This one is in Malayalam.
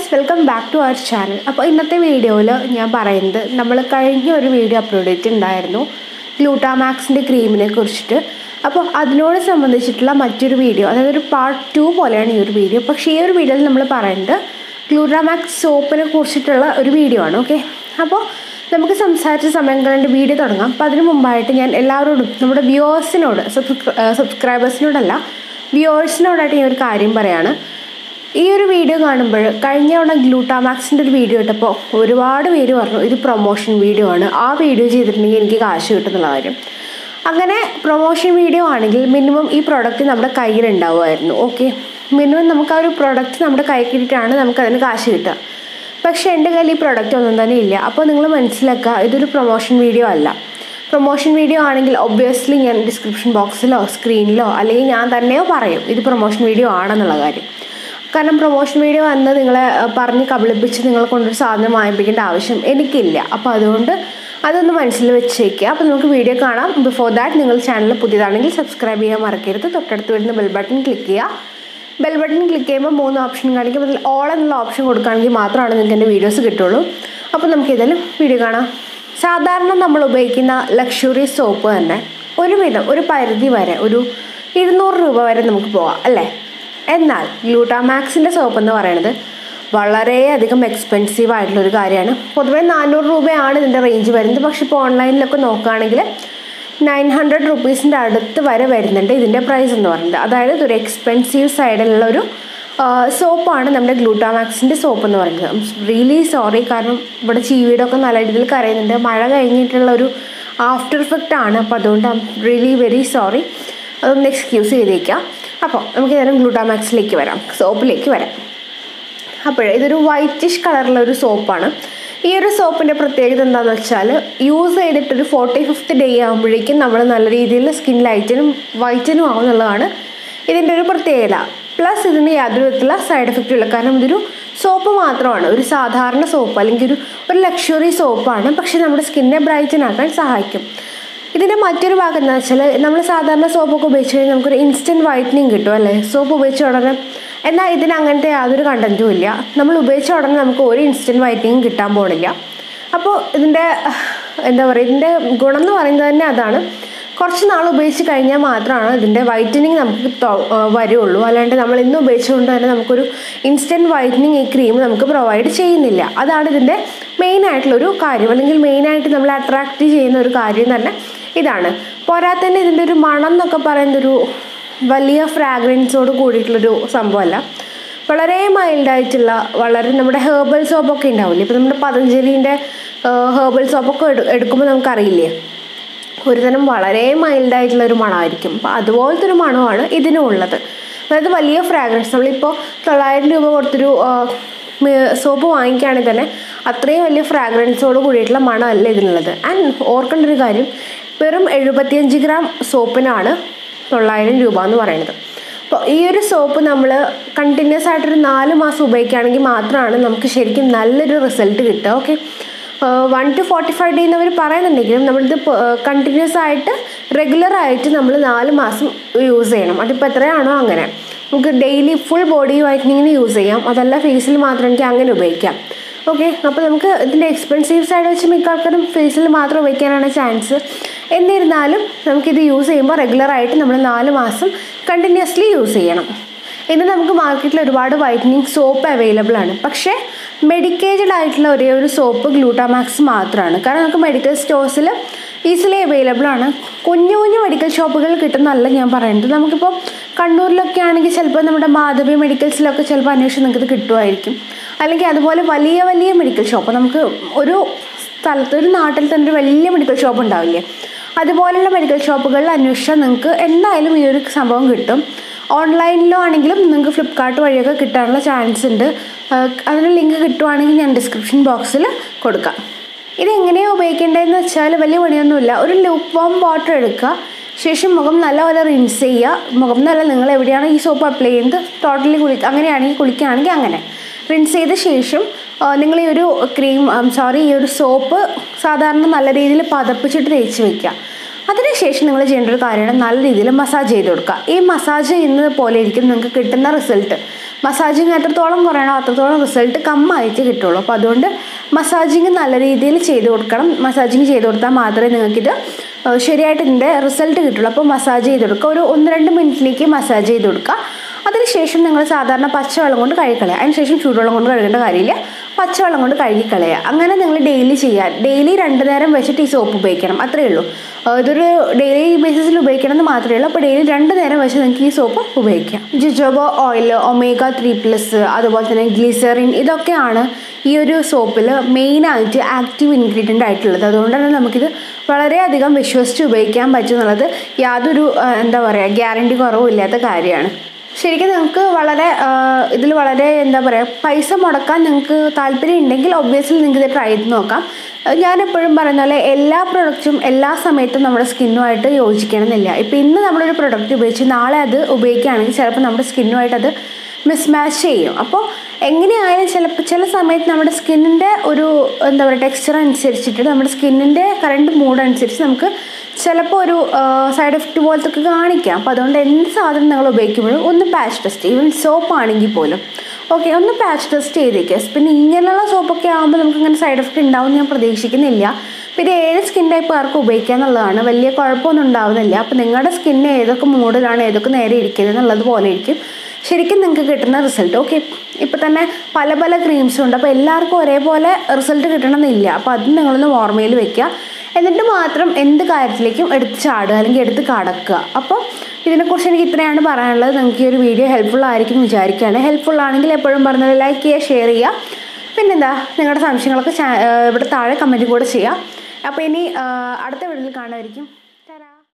guys welcome back to our channel അപ്പോൾ ഇന്നത്തെ വീഡിയോയിൽ ഞാൻ പറയുന്നത് നമ്മൾ കഴിഞ്ഞ ഒരു വീഡിയോ അപ്ലോഡ് ചെയ്തിട്ടുണ്ടായിരുന്നു ഗ്ലൂട്ടാമാക്സിൻ്റെ ക്രീമിനെ കുറിച്ചിട്ട് അപ്പോൾ അതിനോട് സംബന്ധിച്ചിട്ടുള്ള മറ്റൊരു വീഡിയോ അതായത് ഒരു പാർട്ട് ടു പോലെയാണ് ഈ ഒരു വീഡിയോ പക്ഷേ ഈ ഒരു വീഡിയോയിൽ നമ്മൾ പറയുന്നത് ഗ്ലൂട്ടാമാക്സ് സോപ്പിനെ കുറിച്ചിട്ടുള്ള ഒരു വീഡിയോ ആണ് ഓക്കെ അപ്പോൾ നമുക്ക് സംസാരിച്ച സമയം കൊണ്ട് വീഡിയോ തുടങ്ങാം അപ്പോൾ അതിന് മുമ്പായിട്ട് ഞാൻ എല്ലാവരോടും നമ്മുടെ വ്യൂവേഴ്സിനോട് സബ്സ്ക്രൈബേഴ്സിനോടല്ല വ്യൂവേഴ്സിനോടായിട്ട് ഞാൻ ഒരു കാര്യം പറയാണ് ഈ ഒരു വീഡിയോ കാണുമ്പോൾ കഴിഞ്ഞ തവണ ഗ്ലൂട്ടാമാക്സിൻ്റെ ഒരു വീഡിയോ ഇട്ടപ്പോൾ ഒരുപാട് പേര് പറഞ്ഞു ഇത് പ്രൊമോഷൻ വീഡിയോ ആണ് ആ വീഡിയോ ചെയ്തിട്ടുണ്ടെങ്കിൽ എനിക്ക് കാശ് കിട്ടുന്നുള്ള കാര്യം അങ്ങനെ പ്രൊമോഷൻ വീഡിയോ ആണെങ്കിൽ മിനിമം ഈ പ്രോഡക്റ്റ് നമ്മുടെ കയ്യിൽ ഉണ്ടാവുമായിരുന്നു ഓക്കെ മിനിമം നമുക്ക് ആ ഒരു പ്രോഡക്റ്റ് നമ്മുടെ കൈ കിട്ടിയിട്ടാണ് നമുക്ക് അതിന് കാശ് കിട്ടുക പക്ഷേ എൻ്റെ കയ്യിൽ ഈ പ്രോഡക്റ്റ് ഒന്നും തന്നെ ഇല്ല അപ്പോൾ നിങ്ങൾ മനസ്സിലാക്കുക ഇതൊരു പ്രൊമോഷൻ വീഡിയോ അല്ല പ്രൊമോഷൻ വീഡിയോ ആണെങ്കിൽ ഒബ്വിയസ്ലി ഞാൻ ഡിസ്ക്രിപ്ഷൻ ബോക്സിലോ സ്ക്രീനിലോ അല്ലെങ്കിൽ ഞാൻ തന്നെയോ പറയും ഇത് പ്രൊമോഷൻ വീഡിയോ ആണെന്നുള്ള കാര്യം കാരണം പ്രൊമോഷൻ വീഡിയോ വന്ന് നിങ്ങളെ പറഞ്ഞ് കബളിപ്പിച്ച് നിങ്ങളെ കൊണ്ടൊരു സാധനം വാങ്ങിപ്പിക്കേണ്ട ആവശ്യം എനിക്കില്ല അപ്പോൾ അതുകൊണ്ട് അതൊന്ന് മനസ്സിൽ വെച്ചേക്കുക അപ്പോൾ നമുക്ക് വീഡിയോ കാണാം ബിഫോർ ദാറ്റ് നിങ്ങൾ ചാനൽ പുതിയതാണെങ്കിൽ സബ്സ്ക്രൈബ് ചെയ്യാൻ മറക്കരുത് തൊട്ടടുത്ത് വരുന്ന ബെൽ ബട്ടൺ ക്ലിക്ക് ചെയ്യുക ബെൽ ബട്ടൺ ക്ലിക്ക് ചെയ്യുമ്പോൾ മൂന്ന് ഓപ്ഷൻ കാണിക്കും അതിൽ ഓൾ എന്നുള്ള ഓപ്ഷൻ കൊടുക്കുകയാണെങ്കിൽ മാത്രമാണ് നിങ്ങൾക്ക് എൻ്റെ വീഡിയോസ് കിട്ടുള്ളൂ അപ്പോൾ നമുക്ക് ഏതായാലും വീഡിയോ കാണാം സാധാരണ നമ്മൾ ഉപയോഗിക്കുന്ന ലക്ഷറി സോപ്പ് തന്നെ ഒരുവിധം ഒരു പരിധി വരെ ഒരു ഇരുന്നൂറ് രൂപ വരെ നമുക്ക് പോവാം അല്ലേ എന്നാൽ ഗ്ലൂട്ടാമാക്സിൻ്റെ സോപ്പ് എന്ന് പറയുന്നത് വളരെയധികം എക്സ്പെൻസീവ് ആയിട്ടുള്ള ഒരു കാര്യമാണ് പൊതുവേ നാനൂറ് രൂപയാണ് ഇതിൻ്റെ റേഞ്ച് വരുന്നത് പക്ഷെ ഇപ്പോൾ ഓൺലൈനിലൊക്കെ നോക്കുകയാണെങ്കിൽ നയൻ ഹൺഡ്രഡ് റുപ്പീസിൻ്റെ അടുത്ത് വരെ വരുന്നുണ്ട് ഇതിൻ്റെ പ്രൈസ് എന്ന് പറയുന്നത് അതായത് ഇതൊരു എക്സ്പെൻസീവ് സൈഡിലുള്ള ഒരു സോപ്പാണ് നമ്മുടെ ഗ്ലൂട്ടാമാക്സിൻ്റെ സോപ്പ് എന്ന് പറയുന്നത് റിയലി സോറി കാരണം ഇവിടെ ചീവീടൊക്കെ നല്ല രീതിയിൽ കരയുന്നുണ്ട് മഴ കഴിഞ്ഞിട്ടുള്ള ഒരു ആഫ്റ്റർ ഇഫക്റ്റ് ആണ് അപ്പോൾ അതുകൊണ്ട് ഐം റിയലി വെരി സോറി അതൊന്ന് എക്സ്ക്യൂസ് ചെയ്തേക്കാം അപ്പോൾ നമുക്ക് ഏതായാലും ഗ്ലൂട്ടാമാക്സിലേക്ക് വരാം സോപ്പിലേക്ക് വരാം അപ്പോൾ ഇതൊരു വൈറ്റിഷ് കളറുള്ള ഒരു സോപ്പാണ് ഈ ഒരു സോപ്പിൻ്റെ പ്രത്യേകത എന്താണെന്ന് വെച്ചാൽ യൂസ് ചെയ്തിട്ടൊരു ഫോർട്ടി ഫിഫ്ത്ത് ഡേ ആകുമ്പോഴേക്കും നമ്മൾ നല്ല രീതിയിൽ സ്കിൻ ലൈറ്റനും വൈറ്റനും ആവുന്നുള്ളതാണ് ഇതിൻ്റെ ഒരു പ്രത്യേകത പ്ലസ് ഇതിന് യാതൊരു വിധത്തിലുള്ള സൈഡ് എഫക്റ്റും ഇല്ല കാരണം ഇതൊരു സോപ്പ് മാത്രമാണ് ഒരു സാധാരണ സോപ്പ് അല്ലെങ്കിൽ ഒരു ഒരു ലക്ഷറി സോപ്പാണ് പക്ഷേ നമ്മുടെ സ്കിന്നെ ബ്രൈറ്റൻ ആക്കാൻ സഹായിക്കും ഇതിൻ്റെ മറ്റൊരു ഭാഗം എന്താ വെച്ചാൽ നമ്മൾ സാധാരണ സോപ്പൊക്കെ ഉപയോഗിച്ച് കഴിഞ്ഞാൽ നമുക്കൊരു ഇൻസ്റ്റൻറ്റ് വൈറ്റനിങ് കിട്ടും അല്ലേ സോപ്പ് ഉപയോഗിച്ച ഉടനെ എന്നാൽ ഇതിന് അങ്ങനത്തെ യാതൊരു കണ്ടൻറ്റും ഇല്ല നമ്മൾ ഉപയോഗിച്ച ഉടനെ നമുക്ക് ഒരു ഇൻസ്റ്റൻറ്റ് വൈറ്റനിങ് കിട്ടാൻ പോണില്ല അപ്പോൾ ഇതിൻ്റെ എന്താ പറയുക ഇതിൻ്റെ ഗുണം എന്ന് പറയുന്നത് തന്നെ അതാണ് കുറച്ച് നാൾ ഉപയോഗിച്ച് കഴിഞ്ഞാൽ മാത്രമാണ് ഇതിൻ്റെ വൈറ്റനിങ് നമുക്ക് വരുള്ളൂ അല്ലാണ്ട് നമ്മൾ ഇന്ന് ഉപയോഗിച്ചുകൊണ്ട് തന്നെ നമുക്കൊരു ഇൻസ്റ്റൻറ്റ് വൈറ്റനിങ് ഈ ക്രീം നമുക്ക് പ്രൊവൈഡ് ചെയ്യുന്നില്ല അതാണ് ഇതിൻ്റെ മെയിൻ ആയിട്ടുള്ളൊരു കാര്യം അല്ലെങ്കിൽ മെയിനായിട്ട് നമ്മളെ അട്രാക്റ്റ് ചെയ്യുന്ന ഒരു കാര്യം തന്നെ ഇതാണ് പോരാത്തന്നെ ഇതിൻ്റെ ഒരു മണം എന്നൊക്കെ പറയുന്നൊരു വലിയ ഫ്രാഗ്രൻസോട് കൂടിയിട്ടുള്ളൊരു സംഭവമല്ല വളരെ മൈൽഡായിട്ടുള്ള വളരെ നമ്മുടെ ഹേർബൽ സോപ്പൊക്കെ ഉണ്ടാവില്ലേ ഇപ്പോൾ നമ്മുടെ പതഞ്ജലിൻ്റെ ഹേർബൽ സോപ്പൊക്കെ എടുക്കുമ്പോൾ നമുക്കറിയില്ലേ ഒരുതരം വളരെ മൈൽഡായിട്ടുള്ള ഒരു മണമായിരിക്കും അപ്പോൾ അതുപോലത്തെ ഒരു മണമാണ് ഇതിനും ഉള്ളത് അതായത് വലിയ ഫ്രാഗ്രൻസ് നമ്മളിപ്പോൾ തൊള്ളായിരം രൂപ കൊടുത്തൊരു സോപ്പ് വാങ്ങിക്കുകയാണെങ്കിൽ തന്നെ അത്രയും വലിയ ഫ്രാഗ്രൻസോട് കൂടിയിട്ടുള്ള മണമല്ല ഇതിനുള്ളത് ആൻഡ് ഓർക്കേണ്ട ഒരു കാര്യം വെറും എഴുപത്തിയഞ്ച് ഗ്രാം സോപ്പിനാണ് തൊള്ളായിരം രൂപ എന്ന് പറയുന്നത് അപ്പോൾ ഈ ഒരു സോപ്പ് നമ്മൾ കണ്ടിന്യൂസ് ആയിട്ടൊരു നാല് മാസം ഉപയോഗിക്കുകയാണെങ്കിൽ മാത്രമാണ് നമുക്ക് ശരിക്കും നല്ലൊരു റിസൾട്ട് കിട്ടുക okay one two forty five day എന്നവർ പറയുന്നുണ്ടെങ്കിലും നമ്മളിത് കണ്ടിന്യൂസ് ആയിട്ട് റെഗുലർ ആയിട്ട് നമ്മൾ നാല് മാസം യൂസ് ചെയ്യണം അതിപ്പോൾ എത്രയാണോ അങ്ങനെ നമുക്ക് ഡെയിലി ഫുൾ ബോഡി വൈറ്റനിങ്ങിന് യൂസ് ചെയ്യാം അതല്ല ഫേസിൽ മാത്രം എനിക്ക് അങ്ങനെ ഉപയോഗിക്കാം ഓക്കെ അപ്പോൾ നമുക്ക് ഇതിൻ്റെ എക്സ്പെൻസീവ് സൈഡ് വെച്ച് മിക്ക ആൾക്കാരും ഫേസിൽ മാത്രം ഉപയോഗിക്കാനാണ് ചാൻസ് എന്നിരുന്നാലും നമുക്കിത് യൂസ് ചെയ്യുമ്പോൾ റെഗുലറായിട്ട് നമ്മൾ നാല് മാസം കണ്ടിന്യൂസ്ലി യൂസ് ചെയ്യണം ഇന്ന് നമുക്ക് മാർക്കറ്റിൽ ഒരുപാട് വൈറ്റനിങ് സോപ്പ് അവൈലബിൾ ആണ് പക്ഷേ മെഡിക്കേറ്റഡ് ആയിട്ടുള്ള ഒരേ ഒരു സോപ്പ് ഗ്ലൂട്ടാമാക്സ് മാത്രമാണ് കാരണം നമുക്ക് മെഡിക്കൽ സ്റ്റോഴ്സിൽ ഈസിലി അവൈലബിൾ ആണ് കുഞ്ഞു കുഞ്ഞു മെഡിക്കൽ ഷോപ്പുകൾ കിട്ടുന്നതല്ല ഞാൻ പറയുന്നത് നമുക്കിപ്പോൾ കണ്ണൂരിലൊക്കെ ആണെങ്കിൽ ചിലപ്പോൾ നമ്മുടെ മാധവി മെഡിക്കൽസിലൊക്കെ ചിലപ്പോൾ അന്വേഷിച്ച് നിങ്ങൾക്ക് കിട്ടുമായിരിക്കും അല്ലെങ്കിൽ അതുപോലെ വലിയ വലിയ മെഡിക്കൽ ഷോപ്പ് നമുക്ക് ഒരു സ്ഥലത്ത് ഒരു നാട്ടിൽ തന്നെ ഒരു വലിയ മെഡിക്കൽ ഷോപ്പ് ഉണ്ടാവില്ലേ അതുപോലെയുള്ള മെഡിക്കൽ ഷോപ്പുകളിൽ അന്വേഷിച്ചാൽ നിങ്ങൾക്ക് എന്തായാലും ഈ ഒരു സംഭവം കിട്ടും ഓൺലൈനിലോ ആണെങ്കിലും നിങ്ങൾക്ക് ഫ്ലിപ്കാർട്ട് വഴിയൊക്കെ കിട്ടാനുള്ള ചാൻസ് ഉണ്ട് അതിന് ലിങ്ക് കിട്ടുവാണെങ്കിൽ ഞാൻ ഡിസ്ക്രിപ്ഷൻ ബോക്സിൽ കൊടുക്കാം ഇതെങ്ങനെയാണ് ഉപയോഗിക്കേണ്ടതെന്ന് വെച്ചാൽ വലിയ പണിയൊന്നുമില്ല ഒരു ലൂപ്പ് വോം വാട്ടർ എടുക്കുക ശേഷം മുഖം നല്ലപോലെ റിൻസ് ചെയ്യുക മുഖം നല്ല നിങ്ങൾ എവിടെയാണ് ഈ സോപ്പ് അപ്ലൈ ചെയ്യുന്നത് ടോട്ടലി കുളി അങ്ങനെയാണെങ്കിൽ കുളിക്കുകയാണെങ്കിൽ അങ്ങനെ റിൻസ് ചെയ്ത ശേഷം നിങ്ങൾ ഈ ഒരു ക്രീം സോറി ഈ ഒരു സോപ്പ് സാധാരണ നല്ല രീതിയിൽ പതപ്പിച്ചിട്ട് തേച്ച് വയ്ക്കുക അതിനുശേഷം നിങ്ങൾ ചെയ്യേണ്ട ഒരു കാര്യമാണ് നല്ല രീതിയിൽ മസാജ് ചെയ്ത് കൊടുക്കുക ഈ മസാജ് ചെയ്യുന്നത് പോലെ ഇരിക്കും നിങ്ങൾക്ക് കിട്ടുന്ന റിസൾട്ട് മസാജിങ് എത്രത്തോളം കുറയണോ അത്രത്തോളം റിസൾട്ട് കമ്മായിട്ട് കിട്ടുള്ളൂ അപ്പോൾ അതുകൊണ്ട് മസാജിങ് നല്ല രീതിയിൽ ചെയ്ത് കൊടുക്കണം മസാജിങ് ചെയ്ത് കൊടുത്താൽ മാത്രമേ നിങ്ങൾക്കിത് ഏഹ് ശരിയായിട്ട് ഇതിൻ്റെ റിസൾട്ട് കിട്ടുള്ളൂ അപ്പോൾ മസാജ് ചെയ്ത് കൊടുക്കുക ഒരു ഒന്ന് രണ്ട് മിനിറ്റിലേക്ക് മസാജ് ചെയ്ത് കൊടുക്കുക അതിനുശേഷം നിങ്ങൾ സാധാരണ പച്ചവെള്ളം കൊണ്ട് കഴുകിക്കളയുക അതിനുശേഷം ചൂടുവെള്ളം കൊണ്ട് കഴുകേണ്ട കാര്യമില്ല പച്ചവെള്ളം കൊണ്ട് കഴുകിക്കളയുക അങ്ങനെ നിങ്ങൾ ഡെയിലി ചെയ്യുക ഡെയിലി രണ്ട് നേരം വെച്ചിട്ട് ഈ സോപ്പ് ഉപയോഗിക്കണം അത്രയേ ഉള്ളൂ ഏഹ് ഇതൊരു ഡെയിലി ബേസിസിൽ ഉപയോഗിക്കണം എന്ന് മാത്രമേ ഉള്ളൂ അപ്പോൾ ഡെയിലി രണ്ട് നേരം വെച്ച് നിങ്ങൾക്ക് ഈ സോപ്പ് ഉപയോഗിക്കാം jojoba oil omega three plus അതുപോലെ തന്നെ ഗ്ലിസറിൻ ഇതൊക്കെയാണ് ഈ ഒരു സോപ്പിൽ മെയിനായിട്ട് ആക്റ്റീവ് ഇൻഗ്രീഡിയൻ്റ് ആയിട്ടുള്ളത് അതുകൊണ്ട് തന്നെ നമുക്കിത് വളരെയധികം വിശ്വസിച്ച് ഉപയോഗിക്കാൻ പറ്റും എന്നുള്ളത് യാതൊരു ആ, എന്താ പറയുക ഗ്യാരണ്ടി കുറവും ഇല്ലാത്ത കാര്യമാണ് ശരിക്കും നിങ്ങൾക്ക് വളരെ ഇതിൽ വളരെ എന്താ പറയുക പൈസ മുടക്കാൻ നിങ്ങൾക്ക് താല്പര്യം ഉണ്ടെങ്കിൽ ഒബ്വിയസ്ലി നിങ്ങൾക്ക് ഇത് ട്രൈ ചെയ്ത് നോക്കാം അഹ് ഞാൻ എപ്പോഴും പറയുന്ന പോലെ എല്ലാ പ്രൊഡക്റ്റും എല്ലാ സമയത്തും നമ്മുടെ സ്കിന്നുമായിട്ട് യോജിക്കണമെന്നില്ല ഇപ്പോൾ ഇന്ന് നമ്മളൊരു പ്രൊഡക്റ്റ് ഉപയോഗിച്ച് നാളെ അത് ഉപയോഗിക്കുകയാണെങ്കിൽ ചിലപ്പോൾ നമ്മുടെ സ്കിന്നുമായിട്ട് അത് മിസ്മാച്ച് ചെയ്യും അപ്പോൾ എങ്ങനെയായാലും ചിലപ്പോൾ ചില സമയത്ത് നമ്മുടെ സ്കിന്നിൻ്റെ ഒരു എന്താ പറയുക ടെക്സ്ചർ അനുസരിച്ചിട്ട് നമ്മുടെ സ്കിന്നിൻ്റെ കറണ്ട് മൂഡ് അനുസരിച്ച് നമുക്ക് ചിലപ്പോൾ ഒരു സൈഡ് എഫക്റ്റ് പോലത്തെ ഒക്കെ കാണിക്കാം അപ്പോൾ അതുകൊണ്ട് എന്ത് സാധനം നിങ്ങൾ ഉപയോഗിക്കുമ്പോഴും ഒന്ന് പാച്ച് ടെസ്റ്റ് ഈവൻ സോപ്പ് ആണെങ്കിൽ പോലും ഓക്കെ ഒന്ന് പാച്ച് ടെസ്റ്റ് ചെയ്തേക്കുക പിന്നെ ഇങ്ങനെയുള്ള സോപ്പൊക്കെ ആകുമ്പോൾ നമുക്ക് ഇങ്ങനെ സൈഡ് എഫക്റ്റ് ഉണ്ടാവും എന്ന് ഞാൻ പ്രതീക്ഷിക്കുന്നില്ല അപ്പോൾ ഇത് ഏത് സ്കിൻ ടൈപ്പ് ആർക്കും ഉപയോഗിക്കുക എന്നുള്ളതാണ് വലിയ കുഴപ്പമൊന്നും ഉണ്ടാവുന്നില്ല അപ്പോൾ നിങ്ങളുടെ സ്കിന്ന് ഏതൊക്കെ മൂഡിലാണ് ഏതൊക്കെ നേരെ ഇരിക്കുന്നത് എന്നുള്ളത് പോലെ ഇരിക്കും ശരിക്കും നിങ്ങൾക്ക് കിട്ടുന്ന റിസൾട്ട് ഓക്കെ ഇപ്പം തന്നെ പല പല ക്രീംസും ഉണ്ട് അപ്പോൾ എല്ലാവർക്കും ഒരേപോലെ റിസൾട്ട് കിട്ടണമെന്നില്ല അപ്പോൾ അത് നിങ്ങളൊന്ന് ഓർമ്മയിൽ വെക്കുക എന്നിട്ട് മാത്രം എന്ത് കാര്യത്തിലേക്കും എടുത്ത് ചാടുക അല്ലെങ്കിൽ എടുത്ത് കടക്കുക അപ്പോൾ ഇതിനെക്കുറിച്ച് എനിക്ക് ഇത്രയാണ് പറയാനുള്ളത് നിങ്ങൾക്ക് ഈ ഒരു വീഡിയോ ഹെൽപ്ഫുൾ ആയിരിക്കും എന്ന് വിചാരിക്കുകയാണ് ഹെൽപ്ഫുൾ ആണെങ്കിൽ എപ്പോഴും പറഞ്ഞത് ലൈക്ക് ചെയ്യുക ഷെയർ ചെയ്യുക പിന്നെന്താ നിങ്ങളുടെ സംശയങ്ങളൊക്കെ ചാ- ഏഹ് ഇവിടെ താഴെ കമൻറ്റ് കൂടെ ചെയ്യുക അപ്പോൾ ഇനി ഏഹ് അടുത്ത വീഡിയോയിൽ കാണുമായിരിക്കും